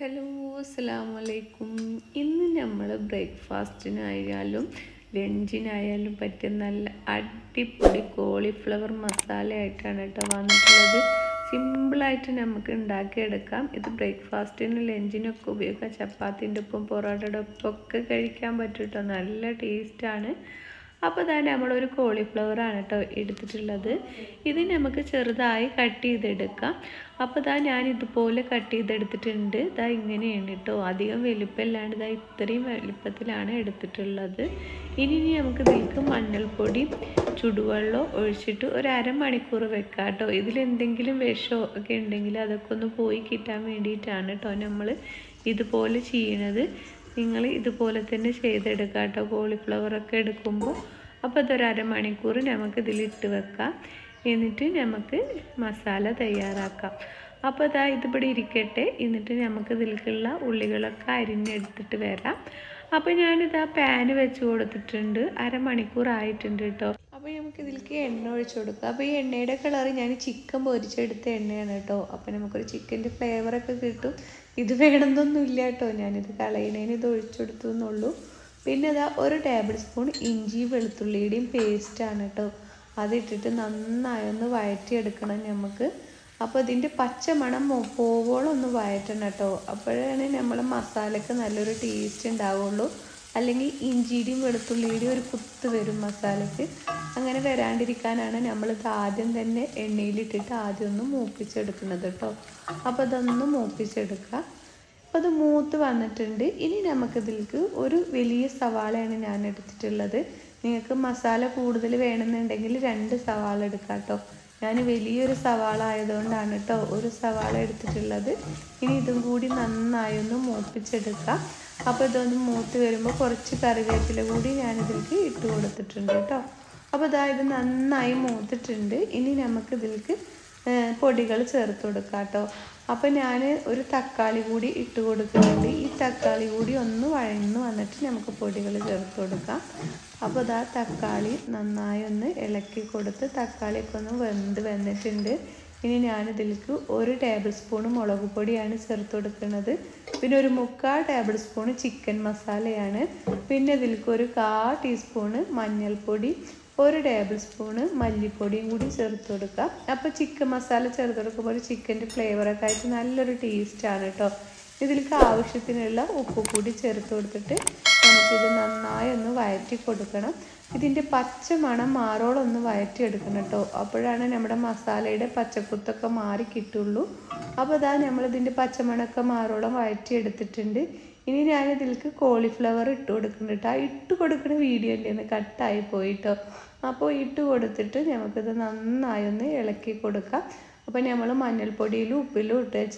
hello അസ്സാം വലൈക്കും ഇന്ന് നമ്മൾ ബ്രേക്ക്ഫാസ്റ്റിനായാലും ലഞ്ചിനായാലും പറ്റിയ നല്ല അടിപൊളി കോളിഫ്ലവർ മസാല ആയിട്ടാണ് കേട്ടോ വന്നിട്ടുള്ളത് സിമ്പിളായിട്ട് നമുക്ക് ഉണ്ടാക്കിയെടുക്കാം ഇത് ബ്രേക്ക്ഫാസ്റ്റിനും ലഞ്ചിനൊക്കെ ഉപയോഗിക്കാം ചപ്പാത്തിൻ്റെ ഒപ്പം പൊറോട്ടയുടെ ഒപ്പം ഒക്കെ കഴിക്കാൻ പറ്റും കേട്ടോ നല്ല ടേസ്റ്റാണ് അപ്പോൾ തന്നെ നമ്മളൊരു കോളിഫ്ലവറാണ് കേട്ടോ എടുത്തിട്ടുള്ളത് ഇത് നമുക്ക് ചെറുതായി കട്ട് ചെയ്തെടുക്കാം അപ്പോൾ ഇതാ ഞാൻ ഇതുപോലെ കട്ട് ചെയ്തെടുത്തിട്ടുണ്ട് ഇതാ ഇങ്ങനെയാണ് കേട്ടോ അധികം വലിപ്പമില്ലാണ്ട് ഇതാ ഇത്രയും വലിപ്പത്തിലാണ് എടുത്തിട്ടുള്ളത് ഇനി ഇനി നമുക്ക് ഇതിലേക്ക് മഞ്ഞൾപ്പൊടി ചുടുവെള്ളം ഒഴിച്ചിട്ട് ഒരു അരമണിക്കൂർ വെക്കാം കേട്ടോ ഇതിലെന്തെങ്കിലും വിഷമോ ഒക്കെ ഉണ്ടെങ്കിൽ അതൊക്കെ ഒന്ന് പോയി കിട്ടാൻ വേണ്ടിയിട്ടാണ് കേട്ടോ നമ്മൾ ഇതുപോലെ ചെയ്യണത് നിങ്ങൾ ഇതുപോലെ തന്നെ ചെയ്തെടുക്കുക കേട്ടോ കോളിഫ്ലവറൊക്കെ എടുക്കുമ്പോൾ അപ്പോൾ അതൊരു അരമണിക്കൂർ നമുക്ക് ഇതിലിട്ട് വെക്കാം എന്നിട്ട് നമുക്ക് മസാല തയ്യാറാക്കാം അപ്പോൾ അതാ ഇതിവിടെ ഇരിക്കട്ടെ എന്നിട്ട് നമുക്ക് ഇതിലേക്കുള്ള ഉള്ളികളൊക്കെ അരിഞ്ഞെടുത്തിട്ട് വരാം അപ്പോൾ ഞാനിതാ പാന് വെച്ച് കൊടുത്തിട്ടുണ്ട് അരമണിക്കൂർ ആയിട്ടുണ്ട് കേട്ടോ അപ്പോൾ നമുക്ക് ഇതിലേക്ക് എണ്ണ ഒഴിച്ചു കൊടുക്കുക അപ്പോൾ ഈ എണ്ണയുടെ കളർ ഞാൻ ചിക്കൻ പൊരിച്ചെടുത്ത എണ്ണയാണ് കേട്ടോ അപ്പോൾ നമുക്കൊരു ചിക്കൻ്റെ ഫ്ലേവറൊക്കെ കിട്ടും ഇത് വേണമെന്നൊന്നുമില്ല കേട്ടോ ഞാനിത് കളയണേന് ഇത് ഒഴിച്ചെടുത്തു എന്നുള്ളൂ പിന്നെ ഇതാ ഒരു ടേബിൾ സ്പൂൺ ഇഞ്ചി വെളുത്തുള്ളിയുടെയും പേസ്റ്റാണ് കേട്ടോ അതിട്ടിട്ട് നന്നായി ഒന്ന് വഴറ്റിയെടുക്കണം നമുക്ക് അപ്പോൾ ഇതിൻ്റെ പച്ച മണം പോവോളം ഒന്ന് വഴറ്റണം കേട്ടോ അപ്പോഴാണ് നമ്മൾ മസാലയ്ക്ക് നല്ലൊരു ടേസ്റ്റ് ഉണ്ടാവുള്ളൂ അല്ലെങ്കിൽ ഇഞ്ചിയുടെയും വെളുത്തുള്ളിയുടെയും ഒരു കുത്ത് വരും മസാലയ്ക്ക് അങ്ങനെ വരാണ്ടിരിക്കാനാണ് നമ്മളിത് ആദ്യം തന്നെ എണ്ണയിലിട്ടിട്ട് ആദ്യം ഒന്ന് മൂപ്പിച്ചെടുക്കുന്നത് കേട്ടോ അപ്പോൾ അതൊന്ന് മൂപ്പിച്ചെടുക്കുക അപ്പോൾ അത് മൂത്ത് വന്നിട്ടുണ്ട് ഇനി നമുക്കിതിലേക്ക് ഒരു വലിയ സവാളയാണ് ഞാൻ എടുത്തിട്ടുള്ളത് നിങ്ങൾക്ക് മസാല കൂടുതൽ വേണമെന്നുണ്ടെങ്കിൽ രണ്ട് സവാള എടുക്കാം കേട്ടോ ഞാൻ വലിയൊരു സവാള ആയതുകൊണ്ടാണ് കേട്ടോ ഒരു സവാള എടുത്തിട്ടുള്ളത് ഇനി ഇതും കൂടി നന്നായി ഒന്ന് മൂപ്പിച്ചെടുക്കാം അപ്പോൾ ഇതൊന്ന് മൂത്ത് വരുമ്പോൾ കുറച്ച് കറിവേപ്പില കൂടി ഞാനിതിലേക്ക് ഇട്ട് കൊടുത്തിട്ടുണ്ട് കേട്ടോ അപ്പോൾ ഇതാ ഇത് നന്നായി മൂത്തിട്ടുണ്ട് ഇനി നമുക്ക് ഇതിലേക്ക് പൊടികൾ ചേർത്ത് കൊടുക്കാം കേട്ടോ അപ്പോൾ ഞാൻ ഒരു തക്കാളി കൂടി ഇട്ട് കൊടുക്കുന്നുണ്ട് ഈ തക്കാളി കൂടി ഒന്ന് വഴന്ന് വന്നിട്ട് നമുക്ക് പൊടികൾ ചേർത്ത് കൊടുക്കാം അപ്പോൾ ഇതാ തക്കാളി നന്നായി ഒന്ന് ഇളക്കി കൊടുത്ത് തക്കാളിയൊക്കെ ഒന്ന് വെന്ത് വന്നിട്ടുണ്ട് ഇനി ഞാനിതിലേക്ക് ഒരു ടേബിൾ സ്പൂൺ മുളക് പൊടിയാണ് ചേർത്ത് കൊടുക്കുന്നത് പിന്നെ ഒരു മുക്കാൽ ടേബിൾ സ്പൂൺ ചിക്കൻ മസാലയാണ് പിന്നെ ഇതിലേക്ക് ഒരു കാ ടീസ്പൂണ് മഞ്ഞൾപ്പൊടി ഒരു ടേബിൾ സ്പൂണ് മല്ലിപ്പൊടിയും കൂടി ചേർത്ത് കൊടുക്കുക അപ്പോൾ ചിക്കൻ മസാല ചേർത്ത് കൊടുക്കുമ്പോൾ ഒരു ചിക്കൻ്റെ ഫ്ലേവറൊക്കെ ആയിട്ട് നല്ലൊരു ടേസ്റ്റാണ് കേട്ടോ ഇതിലേക്ക് ആവശ്യത്തിനുള്ള ഉപ്പ് കൂടി ചേർത്ത് കൊടുത്തിട്ട് നമുക്കിത് നന്നായി ഒന്ന് വഴറ്റി കൊടുക്കണം ഇതിൻ്റെ പച്ച മണം മാറോളം ഒന്ന് വഴറ്റിയെടുക്കണം കേട്ടോ അപ്പോഴാണ് നമ്മുടെ മസാലയുടെ പച്ചക്കുത്തൊക്കെ മാറി കിട്ടുള്ളൂ അപ്പോൾ ഇതാ നമ്മളിതിൻ്റെ പച്ചമണമൊക്കെ മാറോളം വഴറ്റിയെടുത്തിട്ടുണ്ട് ഇനി ഞാൻ ഇതിലേക്ക് കോളിഫ്ലവർ ഇട്ട് കൊടുക്കുന്നുണ്ട് ആ ഇട്ട് കൊടുക്കുന്ന വീഡിയോ അല്ലേ കട്ടായി പോയിട്ടോ അപ്പോൾ ഇട്ട് കൊടുത്തിട്ട് നമുക്കിത് നന്നായി ഒന്ന് ഇളക്കി കൊടുക്കാം അപ്പോൾ നമ്മൾ മഞ്ഞൾപ്പൊടിയിലും ഉപ്പിലും ഇട്ട് വെച്ച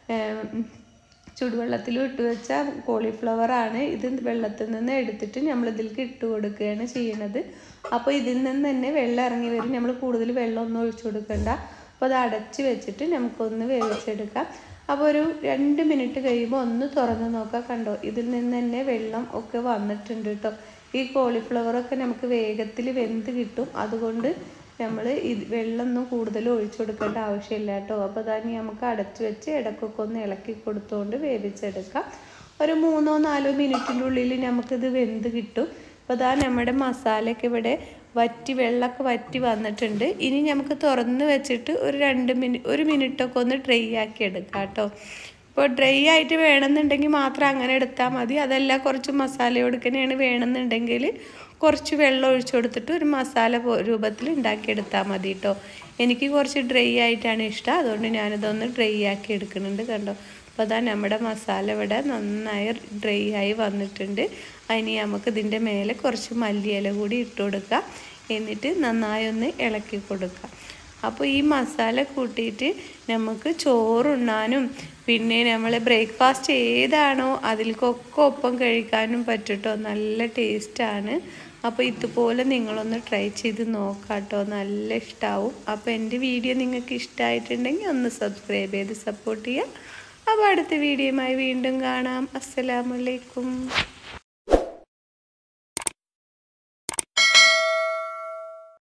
ചുടുവെള്ളത്തിലും ഇട്ട് വെച്ച കോളിഫ്ലവറാണ് ഇത് വെള്ളത്തിൽ നിന്ന് എടുത്തിട്ട് നമ്മൾ ഇതിലേക്ക് ഇട്ട് കൊടുക്കുകയാണ് ചെയ്യുന്നത് അപ്പോൾ ഇതിൽ നിന്ന് തന്നെ വെള്ളം ഇറങ്ങി വരും നമ്മൾ കൂടുതൽ വെള്ളമൊന്നും ഒഴിച്ചു കൊടുക്കണ്ട അപ്പോൾ അത് അടച്ച് വെച്ചിട്ട് നമുക്കൊന്ന് വേവിച്ചെടുക്കാം അപ്പോൾ ഒരു രണ്ട് മിനിറ്റ് കഴിയുമ്പോൾ ഒന്ന് തുറന്ന് നോക്കാം കണ്ടോ ഇതിൽ നിന്ന് തന്നെ വെള്ളം ഒക്കെ വന്നിട്ടുണ്ട് കേട്ടോ ഈ കോളിഫ്ലവറൊക്കെ നമുക്ക് വേഗത്തിൽ വെന്ത് കിട്ടും അതുകൊണ്ട് നമ്മൾ ഇത് വെള്ളമൊന്നും കൂടുതൽ ഒഴിച്ചു കൊടുക്കേണ്ട ആവശ്യമില്ല കേട്ടോ അപ്പോൾ അതാണ് നമുക്ക് അടച്ചു വെച്ച് ഇടയ്ക്കൊക്കെ ഒന്ന് ഇളക്കി കൊടുത്തുകൊണ്ട് വേവിച്ചെടുക്കാം ഒരു മൂന്നോ നാലോ മിനിറ്റിൻ്റെ ഉള്ളിൽ നമുക്കിത് വെന്ത് കിട്ടും അപ്പോൾ അതാ നമ്മുടെ മസാലയൊക്കെ ഇവിടെ വറ്റി വെള്ളമൊക്കെ വറ്റി വന്നിട്ടുണ്ട് ഇനി നമുക്ക് തുറന്ന് വെച്ചിട്ട് ഒരു രണ്ട് മിനിറ്റ് ഒരു മിനിറ്റൊക്കെ ഒന്ന് ഡ്രൈ ആക്കി എടുക്കാം കേട്ടോ ഇപ്പോൾ ഡ്രൈ ആയിട്ട് വേണമെന്നുണ്ടെങ്കിൽ മാത്രം അങ്ങനെ എടുത്താൽ മതി അതല്ല കുറച്ച് മസാല കൊടുക്കണേണ് വേണമെന്നുണ്ടെങ്കിൽ കുറച്ച് വെള്ളം ഒഴിച്ചു കൊടുത്തിട്ട് ഒരു മസാല രൂപത്തിൽ ഉണ്ടാക്കിയെടുത്താൽ മതി കേട്ടോ എനിക്ക് കുറച്ച് ഡ്രൈ ആയിട്ടാണ് ഇഷ്ടം അതുകൊണ്ട് ഞാനിതൊന്ന് ഡ്രൈ ആക്കി എടുക്കുന്നുണ്ട് കണ്ടോ അപ്പോൾ അതാ നമ്മുടെ മസാല ഇവിടെ നന്നായി ഡ്രൈ ആയി വന്നിട്ടുണ്ട് അതിന് നമുക്ക് ഇതിൻ്റെ മേലെ കുറച്ച് മല്ലിയില കൂടി ഇട്ട് കൊടുക്കാം എന്നിട്ട് നന്നായി ഒന്ന് ഇളക്കി കൊടുക്കാം അപ്പോൾ ഈ മസാല കൂട്ടിയിട്ട് നമുക്ക് ചോറുണ്ണാനും പിന്നെ നമ്മൾ ബ്രേക്ക്ഫാസ്റ്റ് ഏതാണോ അതിൽക്കൊക്കെ ഒപ്പം കഴിക്കാനും പറ്റുട്ടോ നല്ല ടേസ്റ്റാണ് അപ്പോൾ ഇതുപോലെ നിങ്ങളൊന്ന് ട്രൈ ചെയ്ത് നോക്കാട്ടോ നല്ല ഇഷ്ടമാവും അപ്പോൾ എൻ്റെ വീഡിയോ നിങ്ങൾക്ക് ഇഷ്ടമായിട്ടുണ്ടെങ്കിൽ ഒന്ന് സബ്സ്ക്രൈബ് ചെയ്ത് സപ്പോർട്ട് ചെയ്യുക അപ്പോൾ അടുത്ത വീഡിയോയുമായി വീണ്ടും കാണാം അസ്സലാമലൈക്കും